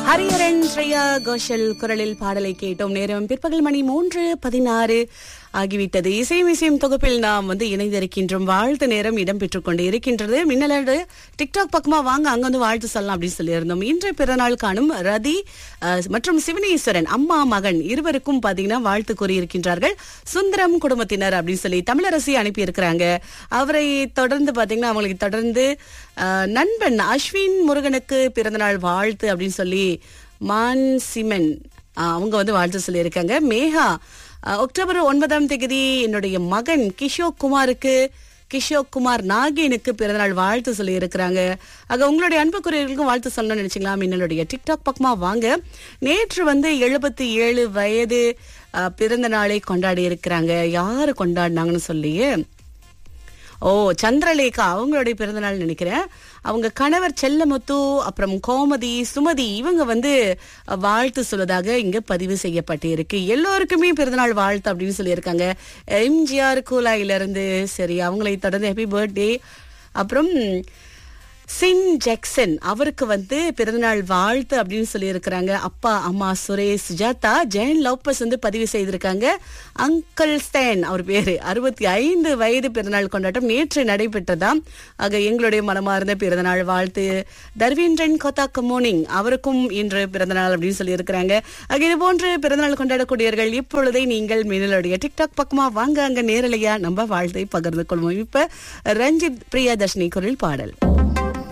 ஹரியரன் ஸ்ரேயா கோஷல் குரலில் பாடலை கேட்டோம் நேரம் பிற்பகல் மணி மூன்று பதினாறு ஆகிவிட்டது இசையும் இசையும் தொகுப்பில் நாம் வந்து இணைந்திருக்கின்றோம் வாழ்த்து நேரம் இடம்பெற்றுக் கொண்டு இருக்கின்றது மின்னலோடு டிக்டாக் பக்கமா வாங்க அங்க வந்து வாழ்த்து சொல்லலாம் அப்படின்னு சொல்லியிருந்தோம் இன்று பிறநாள் காணும் ரதி அஹ், மற்றும் சிவனேஸ்வரன் அம்மா மகன் இருவருக்கும் பாத்தீங்கன்னா வாழ்த்து கூறியிருக்கின்றார்கள் சுந்தரம் குடும்பத்தினர் அப்படின்னு சொல்லி தமிழரசி அனுப்பி இருக்கிறாங்க அவரை தொடர்ந்து பாத்தீங்கன்னா அவங்களுக்கு தொடர்ந்து அஹ், நண்பன் அஸ்வின் முருகனுக்கு பிறந்தநாள் வாழ்த்து அப்படின்னு சொல்லி மான் சிமன் அஹ், அவங்க வந்து வாழ்த்து சொல்லியிருக்காங்க மேகா அஹ், அக்டோபர் ஒன்பதாம் தேதி என்னுடைய மகன் கிஷோர் குமாருக்கு கிஷோர் குமார் நாகேனுக்கு பிறந்தநாள் வாழ்த்து சொல்லி இருக்கிறாங்க ஆக உங்களுடைய அன்புக்குரியவர்களுக்கும் வாழ்த்து சொல்லணும்னு நினைச்சீங்களா என்னுடைய டிக்டாக் பக்கமா வாங்க நேற்று வந்து எழுபத்தி ஏழு வயது அஹ், பிறந்த நாளை கொண்டாடி இருக்கிறாங்க யாரு கொண்டாடினாங்கன்னு சொல்லி ஓ சந்திரலேகா அவங்களுடைய பிறந்தநாள் நினைக்கிறேன் அவங்க கணவர் செல்லமுத்து அப்புறம் கோமதி சுமதி இவங்க வந்து அஹ், வாழ்த்து சொல்வதாக இங்க பதிவு செய்யப்பட்டு இருக்கு எல்லோருக்குமே பிறந்தநாள் வாழ்த்து அப்படின்னு சொல்லியிருக்காங்க எம்ஜிஆர் கூலாயில இருந்து சரி அவங்களை தொடர்ந்து ஹாப்பி பர்த்டே அப்புறம் சின் ஜாக்சன் அவருக்கு வந்து பிறந்தநாள் வாழ்த்து அப்படின்னு சொல்லியிருக்கிறாங்க அப்பா அம்மா சுரேஷ் சுஜாதா ஜெயன் லவ்பஸ் வந்து பதிவு செய்திருக்காங்க அங்கிள் ஸ்டேன் அவர் பேரு அறுபத்தி ஐந்து வயது பிறந்தநாள் கொண்டாட்டம் நேற்று நடைபெற்றதாம் ஆக எங்களுடைய மனமார்ந்த பிறந்தநாள் வாழ்த்து தர்வீந்திரன் கோத்தா கமோனிங் அவருக்கும் இன்று பிறந்தநாள் அப்படின்னு சொல்லியிருக்கிறாங்க ஆக இது போன்று பிறந்தநாள் கொண்டாடக்கூடியவர்கள் இப்பொழுதே நீங்கள் மின்னலுடைய டிக்டாக் பக்கமா வாங்க அங்க நேரலையா நம்ம வாழ்த்தை பகிர்ந்து கொள்வோம் இப்ப ரஞ்சித் பிரியதர்ஷினி குரல் பாடல்